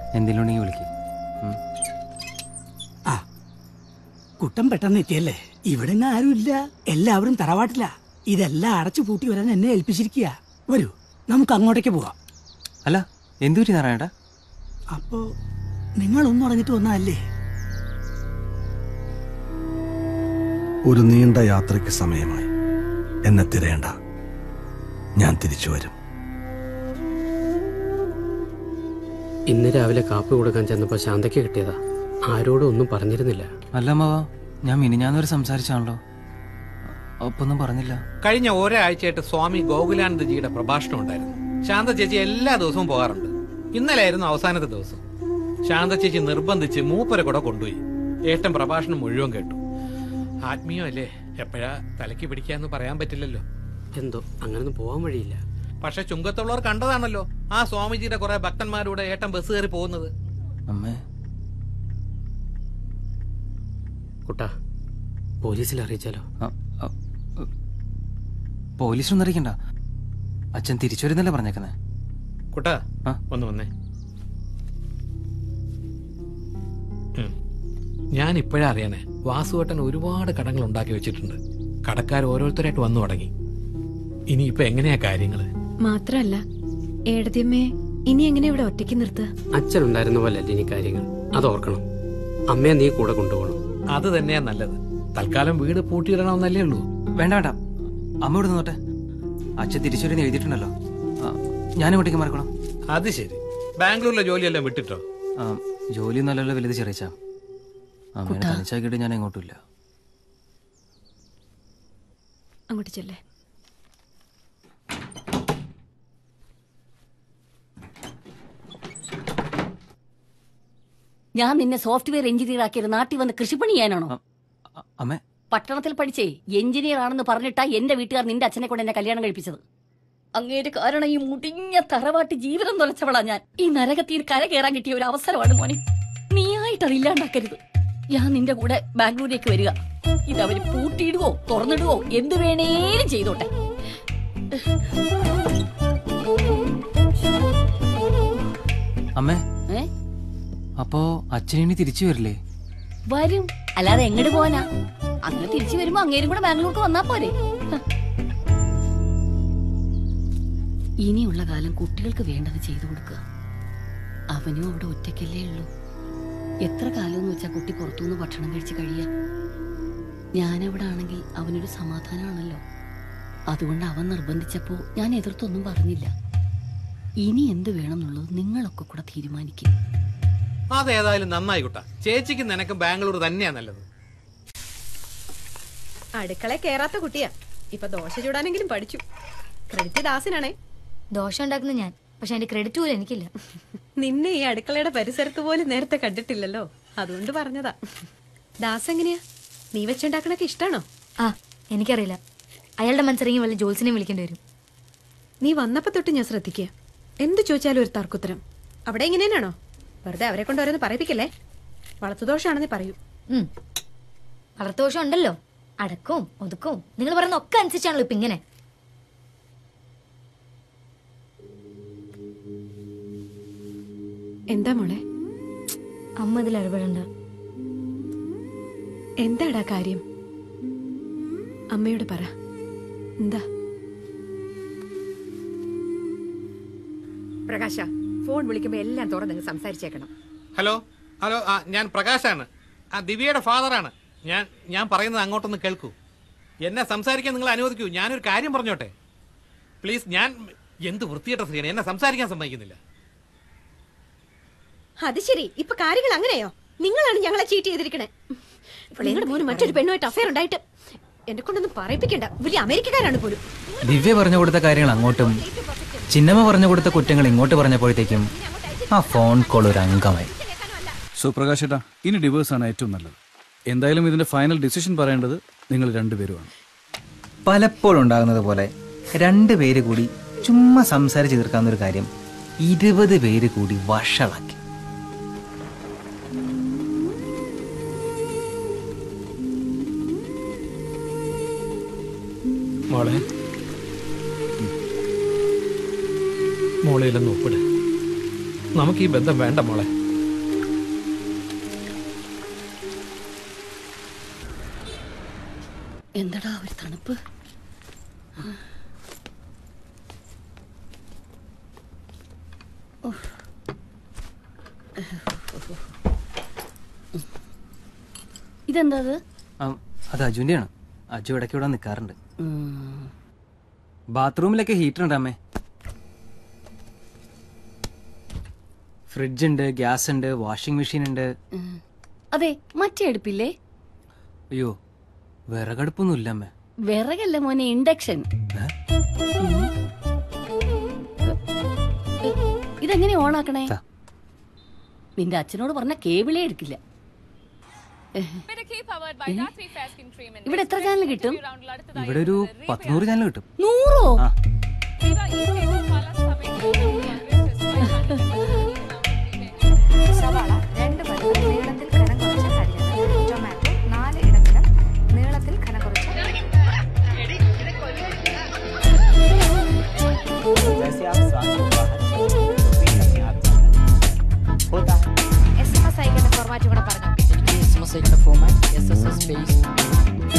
എന്തെങ്കിലും ഉണ്ടെങ്കിൽ വിളിക്കും ആ കുട്ടം പെട്ടെന്ന് എത്തിയല്ലേ ഇവിടെ നിന്ന് ആരുമില്ല എല്ലാവരും തറവാട്ടില്ല ഇതെല്ലാം അടച്ചു പൂട്ടി വരാൻ എന്നെ ഏൽപ്പിച്ചിരിക്കുക വരൂ നമുക്ക് അങ്ങോട്ടേക്ക് പോവാം അല്ല എന്തു പറ്റി നാരായണ അപ്പോ നിങ്ങളൊന്നും അറിഞ്ഞിട്ട് വന്നതല്ലേ ഒരു നീണ്ട യാത്രയ്ക്ക് സമയമായി എന്നെ തിരയണ്ട ഞാൻ തിരിച്ചു വരും ഇന്ന് രാവിലെ കാപ്പി കൊടുക്കാൻ ചെന്നപ്പോൾ ശാന്തയ്ക്ക് കിട്ടിയതാ ആരോടും ഒന്നും പറഞ്ഞിരുന്നില്ല അല്ല അമ്മാവ ഞാൻ മിനിഞ്ഞാന്നൊരു സംസാരിച്ചാണല്ലോ ഒപ്പൊന്നും പറഞ്ഞില്ല കഴിഞ്ഞ ഒരാഴ്ചയായിട്ട് സ്വാമി ഗോകുലാനന്ദജിയുടെ പ്രഭാഷണം ഉണ്ടായിരുന്നു ശാന്ത ചേച്ചി എല്ലാ ദിവസവും പോകാറുണ്ട് ഇന്നലെ ആയിരുന്നു അവസാനത്തെ ദിവസം ശാന്ത ചേച്ചി നിർബന്ധിച്ച് മൂപ്പരെ കൂടെ കൊണ്ടുപോയി ഏട്ടൻ പ്രഭാഷണം മുഴുവൻ കേട്ടു ആത്മീയമല്ലേ എപ്പോഴാ തലയ്ക്ക് പിടിക്കാന്ന് പറയാൻ പറ്റില്ലല്ലോ എന്തോ അങ്ങനൊന്നും പോകാൻ വഴിയില്ല പക്ഷെ ചുങ്കത്തുള്ളവർ കണ്ടതാണല്ലോ ആ സ്വാമിജിയുടെ കുറെ ഭക്തന്മാരുടെ ഏട്ടൻ ബസ് കയറി പോകുന്നത് അമ്മേ കുട്ടാ പോലീസിൽ അറിയിച്ചാലോ പോലീസൊന്നും അറിയിക്കണ്ട അച്ഛൻ തിരിച്ചു വരുന്നല്ലേ പറഞ്ഞേക്കുന്നേ കുട്ടാ ആ? ഒന്ന് വന്നേ ഉം. ഞാൻ ഇപ്പോഴാ അറിയണേ വാസുവേട്ടൻ ഒരുപാട് കടങ്ങൾ ഉണ്ടാക്കി വെച്ചിട്ടുണ്ട് കടക്കാർ ഓരോരുത്തരായിട്ട് വന്നു തുടങ്ങി ഇനിയിപ്പോ എങ്ങനെയാ കാര്യങ്ങള് മാത്രല്ല ഏടത്തിയമ്മയെ ഇനി എങ്ങനെ ഇവിടെ ഒറ്റയ്ക്ക് നിർത്തുക അച്ഛനുണ്ടായിരുന്ന പോലെ അല്ല ഇനി കാര്യങ്ങൾ അത് ഓർക്കണം അമ്മയെ നീ കൂടെ കൊണ്ടുപോകണം അത് തന്നെയാ നല്ലത് തൽക്കാലം വീട് പൂട്ടിയിടണമെന്നല്ലേ ഉള്ളൂ വേണ്ട വേണ്ട അമ്മ ഇവിടെ നിന്നോട്ടെ അച്ഛൻ തിരിച്ചു വരുന്ന എഴുതിയിട്ടുണ്ടല്ലോ ആ, ഞാൻ ഇങ്ങോട്ടേക്ക് മാറിക്കോളാം അത് ശരി ബാംഗ്ലൂരിലെ ജോലിയെല്ലാം വിട്ടിട്ടോ ആ, ജോലി നല്ലല്ലോ വലുത് ചെറിയച്ച അമ്മേനെ തനിച്ചാക്കിയിട്ട് ഞാൻ എങ്ങോട്ടുമില്ല അങ്ങോട്ട് ചെല്ലേ ഞാൻ നിന്നെ സോഫ്റ്റ്വെയർ എഞ്ചിനീയർ ആക്കിയത് നാട്ടിൽ വന്ന് കൃഷിപ്പണി ചെയ്യാനാണോ അ- അമ്മേ പട്ടണത്തിൽ പഠിച്ചേ എഞ്ചിനീയർ ആണെന്ന് പറഞ്ഞിട്ടാ എന്റെ വീട്ടുകാർ നിന്റെ അച്ഛനെ കൊണ്ട് എന്നെ കല്യാണം കഴിപ്പിച്ചത് അങ്ങേര് കാരണം ഈ മുടിഞ്ഞ തറവാട്ട് ജീവിതം തുലച്ചവളാ ഞാൻ ഈ നരകത്തിൽ കര കയറാൻ കിട്ടിയ ഒരു അവസരമാണ് മോനെ നീയായിട്ട് അത് ഇല്ലാണ്ടാക്കരുത് ഞാൻ നിന്റെ കൂടെ ബാംഗ്ലൂരേക്ക് വരിക ഇതവര് പൂട്ടിയിടുവോ തുറന്നിടുവോ എന്ത് വേണേലും ചെയ്തോട്ടെ അമ്മേ ഏ അപ്പോ അച്ഛനിനി തിരിച്ചു വരില്ലേ വരും അല്ലാതെ എങ്ങോട്ട് പോവാനാ അങ്ങനെ തിരിച്ചു വരുമ്പോ അങ്ങേരും കൂടെ ബാംഗ്ലൂർക്ക് വന്നാ പോരെ ഹ. ഇനിയുള്ള കാലം കുട്ടികൾക്ക് വേണ്ടത് ചെയ്തു കൊടുക്കുക അവനും അവിടെ ഒറ്റയ്ക്കല്ലേ ഉള്ളൂ എത്ര കാലം എന്ന് വെച്ചാ കുട്ടി പുറത്തുനിന്ന് ഭക്ഷണം കഴിച്ച് കഴിയാ ഞാനവിടെ ആണെങ്കിൽ അവനൊരു സമാധാനമാണല്ലോ അതുകൊണ്ട് അവൻ നിർബന്ധിച്ചപ്പോ ഞാൻ എതിർത്തൊന്നും പറഞ്ഞില്ല ഇനി എന്ത് വേണമെന്നുള്ളത് നിങ്ങളൊക്കെ കൂടെ തീരുമാനിക്കും അതേതായാലും നന്നായി കുട്ടാ ചേച്ചിക്ക് നിനക്ക് ബാംഗ്ലൂർ തന്നെയാ നല്ലത് അടുക്കള കേറാത്ത കുട്ടിയാ ഇപ്പൊ ദോശ ചൂടാനെങ്കിലും പഠിച്ചു ക്രെഡിറ്റ് ദാസിനാണേ ദോശ ഉണ്ടാക്കുന്ന ഞാൻ പക്ഷെ അതിന്റെ ക്രെഡിറ്റ് പോലും എനിക്കില്ല നിന്നെ ഈ അടുക്കളയുടെ പരിസരത്ത് പോലും നേരത്തെ കണ്ടിട്ടില്ലല്ലോ അതുകൊണ്ട് പറഞ്ഞതാ ദാസ് എങ്ങനെയാ നീ വെച്ചുണ്ടാക്കണൊക്കെ ഇഷ്ടാണോ ആ എനിക്കറിയില്ല അയാളുടെ മനസ്സിറങ്ങി വല്ല ജോത്സിനെ വിളിക്കേണ്ടി വരും നീ വന്നപ്പോ തൊട്ട് ഞാൻ ശ്രദ്ധിക്കുക എന്ത് ചോദിച്ചാലും ഒരു തർക്കുത്തരം അവിടെ ഇങ്ങനെയാണോ വെറുതെ അവരെ കൊണ്ട് ഓരോന്ന് പറയിപ്പിക്കല്ലേ വളർത്തുദോഷാണെന്ന് പറയൂ ഉം. വളർത്തുദോഷം ഉണ്ടല്ലോ അടക്കവും ഒതുക്കവും നിങ്ങൾ പറയുന്ന ഒക്കെ അനുസരിച്ചാണല്ലോ ഇപ്പൊ ഇങ്ങനെ എന്താ മോളെ അമ്മ ഇതിൽ ഇടപെടണ്ട എന്താടാ കാര്യം അമ്മയോട് പറ എന്താ പ്രകാശ ഫോൺ വിളിക്കുമ്പോ എല്ലാം തുറന്ന് സംസാരിച്ചേക്കണം ഹലോ ഹലോ ആ ഞാൻ പ്രകാശാണ് ആ ദിവ്യയുടെ ഫാദറാണ് ഞാൻ ഞാൻ പറയുന്നത് അങ്ങോട്ടൊന്ന് കേൾക്കൂ എന്നെ സംസാരിക്കാൻ നിങ്ങൾ അനുവദിക്കൂ ഞാനൊരു കാര്യം പറഞ്ഞോട്ടെ പ്ലീസ് ഞാൻ എന്ത് വൃത്തിയേട്ട സ്ത്രീയാണ് എന്നെ സംസാരിക്കാൻ സമ്മതിക്കുന്നില്ല അത് ശരി ഇപ്പൊ കാര്യങ്ങൾ അങ്ങനെയോ നിങ്ങളാണ് ഞങ്ങളെ ചീറ്റ് ചെയ്തിരിക്കണേ നിങ്ങളുടെ മോന് മറ്റൊരു പെണ്ണുമായിട്ട് അഫയർ ഉണ്ടായിട്ട് എന്നെ കൊണ്ടൊന്നും പറയിപ്പിക്കണ്ട വലിയ അമേരിക്കക്കാരാണ് പോലും ദിവ്യ പറഞ്ഞു കൊടുത്ത കാര്യങ്ങൾ അങ്ങോട്ടും ചിന്നമ്മ പറഞ്ഞു കൊടുത്ത കുറ്റങ്ങൾ ഇങ്ങോട്ട് പറഞ്ഞപ്പോഴത്തേക്കും ആ ഫോൺ കോൾ ഒരു അംഗമായി സുപ്രകാശ് ഏട്ടാ ഇനി ഡിവോഴ്സ് ആണ് ഏറ്റവും നല്ലത് എന്തായാലും ഇതിന്റെ ഫൈനൽ ഡിസിഷൻ പറയേണ്ടത് നിങ്ങൾ രണ്ടുപേരുമാണ് പലപ്പോഴും ഉണ്ടാകുന്നത് പോലെ രണ്ട് പേര് കൂടി ചുമ്മാ സംസാരിച്ച് തീർക്കാവുന്ന ഒരു കാര്യം ഇരുപത് പേര് കൂടി വഷളാക്കി മോളെ മോളെയിലൊന്ന് ഒപ്പിട് നമുക്ക് ഈ ബന്ധം വേണ്ട മോളെ എന്തടാ ഒരു തണുപ്പ് ഉഫ്. ഇതെന്താ അത് ആ, അത് അജുവിൻ്റെയാണ് അജു ഇടയ്ക്ക് ഇവിടെ നിൽക്കാറുണ്ട് ഉം. ബാത്റൂമിലൊക്കെ ഹീറ്റർ ഉണ്ട് അമ്മേ ഫ്രിഡ്ജ് ഉണ്ട് ഗ്യാസ് ഉണ്ട് വാഷിംഗ് മെഷീൻ ഉണ്ട് ഉം. അതെ മറ്റേ അടുപ്പില്ലേ അയ്യോ വിറകടുപ്പൊന്നും ഇല്ല അമ്മേ വിറകല്ല മോനെ ഇൻഡക്ഷൻ ഏ? ഇതെങ്ങനെ ഓണാക്കണേ ദാ. നിന്റെ അച്ഛനോട് പറഞ്ഞ കേബിളേ എടുക്കില്ല ഇവിടെ എത്ര ചാനൽ കിട്ടും ഇവിടെ ഒരു പത്തുനൂറ് ചാനൽ കിട്ടും നൂറോ ആ സവാള രണ്ട് വലുത് നീളത്തിൽ കനം കുറച്ച് അരിഞ്ഞത് ടൊമാറ്റോ നാല് ഇടത്തരം നീളത്തിൽ കനം കുറച്ച് എസ് എം എസ് അയക്കേണ്ട ഫോർമാറ്റ് കൂടെ പറഞ്ഞു എസ് എം എസ് അയക്കേണ്ട format S S S space